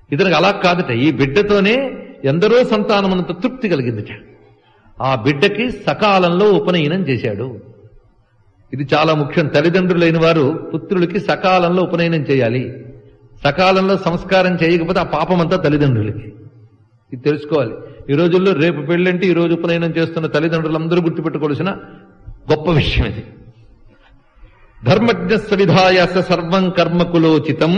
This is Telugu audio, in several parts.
ఇతనికి అలా కాదట ఈ బిడ్డతోనే ఎందరో సంతానమునంత తృప్తి కలిగిందిట ఆ బిడ్డకి సకాలంలో ఉపనయనం చేశాడు ఇది చాలా ముఖ్యం తల్లిదండ్రులైన వారు పుత్రులకి సకాలంలో ఉపనయనం చేయాలి సకాలంలో సంస్కారం చేయకపోతే ఆ పాపమంతా తల్లిదండ్రులకి ఇది తెలుసుకోవాలి ఈ రోజుల్లో రేపు పెళ్ళంటే ఈ రోజు ఉపనయనం చేస్తున్న తల్లిదండ్రులందరూ గుర్తుపెట్టుకోవాల్సిన గొప్ప విషయం ఇది ధర్మజ్ఞ విధాయాస సర్వం కర్మకులోచితం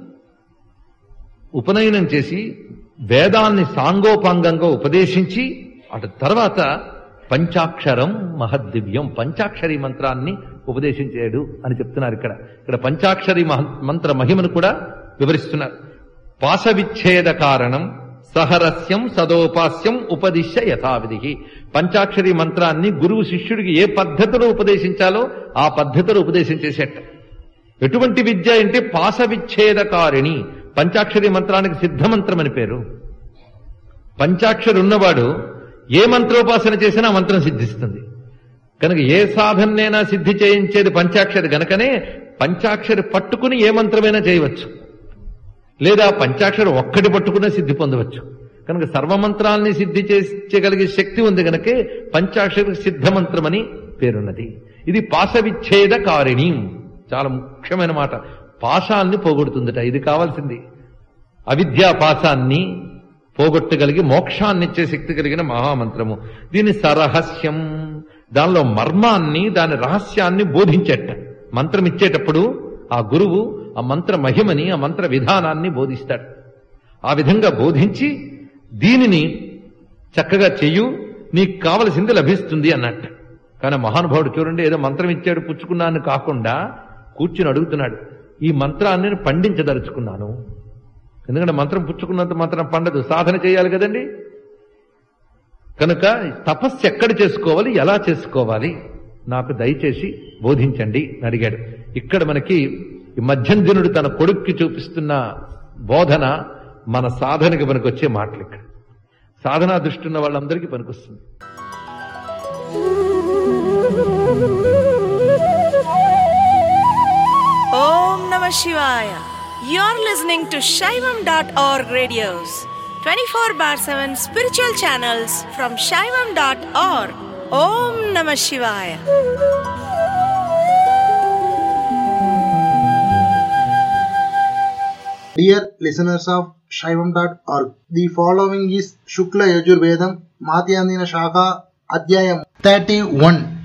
ఉపనయనం చేసి వేదాన్ని సాంగోపాంగంగా ఉపదేశించి అటు తర్వాత పంచాక్షరం మహద్దివ్యం పంచాక్షరి మంత్రాన్ని ఉపదేశించాడు అని చెప్తున్నారు ఇక్కడ ఇక్కడ పంచాక్షరి మహ- మంత్ర మహిమను కూడా వివరిస్తున్నారు పాశవిచ్ఛేద కారణం సహరస్యం సదోపాస్యం ఉపదిశ్య యథావిధి పంచాక్షరి మంత్రాన్ని గురువు శిష్యుడికి ఏ పద్ధతిలో ఉపదేశించాలో ఆ పద్ధతిలో ఉపదేశించేసేట ఎటువంటి విద్య అంటే పాశ విచ్ఛేదకారిణి పంచాక్షరి మంత్రానికి సిద్ధమంత్రం అని పేరు పంచాక్షరి ఉన్నవాడు ఏ మంత్రోపాసన చేసినా ఆ మంత్రం సిద్ధిస్తుంది కనుక ఏ సాధనైనా సిద్ధి చేయించేది పంచాక్షరి గనకనే పంచాక్షరి పట్టుకుని ఏ మంత్రమైనా చేయవచ్చు లేదా పంచాక్షరి ఒక్కటి పట్టుకునే సిద్ధి పొందవచ్చు కనుక సర్వమంత్రాల్ని సిద్ధి చేయగలిగే శక్తి ఉంది గనకే పంచాక్షరి సిద్ధమంత్రం అని పేరున్నది ఇది పాశ విచ్ఛేద కారిణి చాలా ముఖ్యమైన మాట పాశాల్ని పోగొడుతుందట ఇది కావాల్సింది అవిద్యా పాశాన్ని పోగొట్టగలిగి మోక్షాన్ని ఇచ్చే శక్తి కలిగిన మహామంత్రము దీని సరహస్యం దానిలో మర్మాన్ని దాని రహస్యాన్ని బోధించేట మంత్రం ఇచ్చేటప్పుడు ఆ గురువు ఆ మంత్ర మహిమని ఆ మంత్ర విధానాన్ని బోధిస్తాడు ఆ విధంగా బోధించి దీనిని చక్కగా చెయ్యు నీకు కావలసింది లభిస్తుంది అన్నట్టు కానీ మహానుభావుడు చూడండి ఏదో మంత్రం ఇచ్చాడు పుచ్చుకున్నాను కాకుండా కూర్చుని అడుగుతున్నాడు ఈ మంత్రాన్ని నేను పండించదలుచుకున్నాను ఎందుకంటే మంత్రం పుచ్చుకున్నంత మంత్రం పండదు సాధన చేయాలి కదండి కనుక తపస్సు ఎక్కడ చేసుకోవాలి ఎలా చేసుకోవాలి నాకు దయచేసి బోధించండి అని అడిగాడు ఇక్కడ మనకి ఈ మధ్యంజనుడు తన కొడుక్కి చూపిస్తున్న బోధన మన సాధనకి పనికొచ్చే మాటలు ఇక్కడ సాధనా దృష్టి ఉన్న వాళ్ళందరికీ పనికొస్తుంది Om Namah Shivaya. You're listening to Shaivam.org radios, 24 bar 7 spiritual channels from Shaivam.org. Om Namah Shivaya. Dear listeners of Shaivam.org, the following is Shukla Yajurvedam Madhyandina Shaka Adhyayam 31